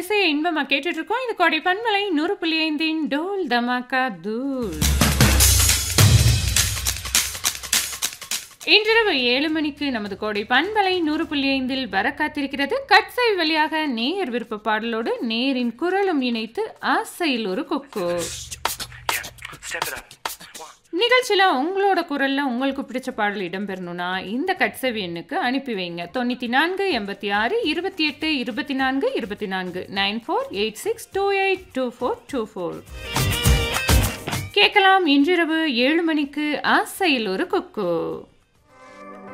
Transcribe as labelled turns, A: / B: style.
A: இசையை இன்பமா கேட்டுட்டு இருக்கோம் இது கோடை பண்பலை நூறு புள்ளி ஐந்தின் டோல் தமாக்கா தூள் இன்றிரவு ஏழு மணிக்கு நமது கோடை பண்பலை நூறு புள்ளி ஐந்தில் வர காத்திருக்கிறது கட்சை வழியாக நேயர் விருப்ப பாடலோடு நேரின் குரலும் இணைத்து ஆசையில் ஒரு kho kho
B: Step it up. One.
A: நிகழ்ச்சியில் உங்களோட குரலில் உங்களுக்கு பிடிச்ச பாடல் இடம்பெறணும்னா இந்த கட்சவி எண்ணுக்கு அனுப்பி வைங்க தொண்ணூற்றி நான்கு எண்பத்தி ஆறு இருபத்தி எட்டு இருபத்தி நான்கு இருபத்தி நான்கு nine four eight six two eight two four two four கேட்கலாம் இன்றிரவு ஏழு மணிக்கு ஆசையில் ஒரு கொக்கோ